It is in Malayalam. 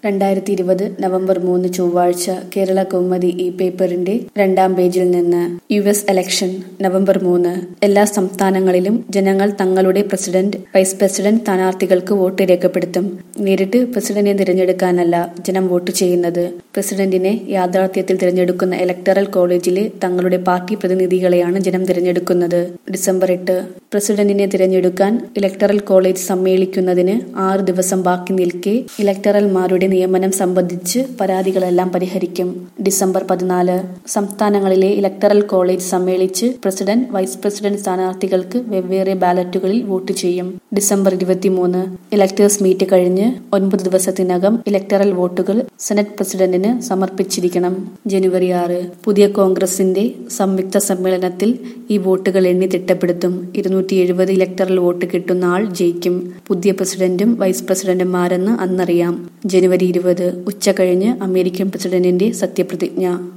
രണ്ടായിരത്തി ഇരുപത് നവംബർ മൂന്ന് ചൊവ്വാഴ്ച കേരള കൗമുദി ഈ പേപ്പറിന്റെ രണ്ടാം പേജിൽ നിന്ന് യു എസ് ഇലക്ഷൻ നവംബർ മൂന്ന് എല്ലാ സംസ്ഥാനങ്ങളിലും ജനങ്ങൾ തങ്ങളുടെ പ്രസിഡന്റ് വൈസ് പ്രസിഡന്റ് സ്ഥാനാർത്ഥികൾക്ക് വോട്ട് രേഖപ്പെടുത്തും നേരിട്ട് പ്രസിഡന്റിനെ തിരഞ്ഞെടുക്കാനല്ല ജനം വോട്ട് ചെയ്യുന്നത് പ്രസിഡന്റിനെ യാഥാർത്ഥ്യത്തിൽ തിരഞ്ഞെടുക്കുന്ന ഇലക്ടറൽ കോളേജിലെ തങ്ങളുടെ പാർട്ടി പ്രതിനിധികളെയാണ് ജനം തിരഞ്ഞെടുക്കുന്നത് ഡിസംബർ എട്ട് പ്രസിഡന്റിനെ തിരഞ്ഞെടുക്കാൻ ഇലക്ടറൽ കോളേജ് സമ്മേളിക്കുന്നതിന് ആറ് ദിവസം ബാക്കി നിൽക്കെ ഇലക്ടറൽമാരുടെ നിയമനം സംബന്ധിച്ച് പരാതികളെല്ലാം പരിഹരിക്കും ഡിസംബർ പതിനാല് സംസ്ഥാനങ്ങളിലെ ഇലക്ടറൽ കോളേജ് സമ്മേളിച്ച് പ്രസിഡന്റ് വൈസ് പ്രസിഡന്റ് സ്ഥാനാർത്ഥികൾക്ക് വെവ്വേറെ ബാലറ്റുകളിൽ വോട്ട് ചെയ്യും ഡിസംബർ ഇരുപത്തിമൂന്ന് ഇലക്ടേഴ്സ് മീറ്റ് കഴിഞ്ഞ് ഒൻപത് ദിവസത്തിനകം ഇലക്ടറൽ വോട്ടുകൾ സെനറ്റ് പ്രസിഡന്റിന് സമർപ്പിച്ചിരിക്കണം ജനുവരി ആറ് പുതിയ കോൺഗ്രസിന്റെ സംയുക്ത സമ്മേളനത്തിൽ ഈ വോട്ടുകൾ എണ്ണി തിട്ടപ്പെടുത്തും ഇരുന്നൂറ്റി എഴുപത് ഇലക്ടറൽ വോട്ട് കിട്ടുന്ന ആൾ ജയിക്കും പുതിയ പ്രസിഡന്റും വൈസ് പ്രസിഡന്റുമാരെന്ന് അന്നറിയാം ജനുവരി ഇരുപത് ഉച്ച കഴിഞ്ഞ് അമേരിക്കൻ പ്രസിഡന്റിന്റെ സത്യപ്രതിജ്ഞ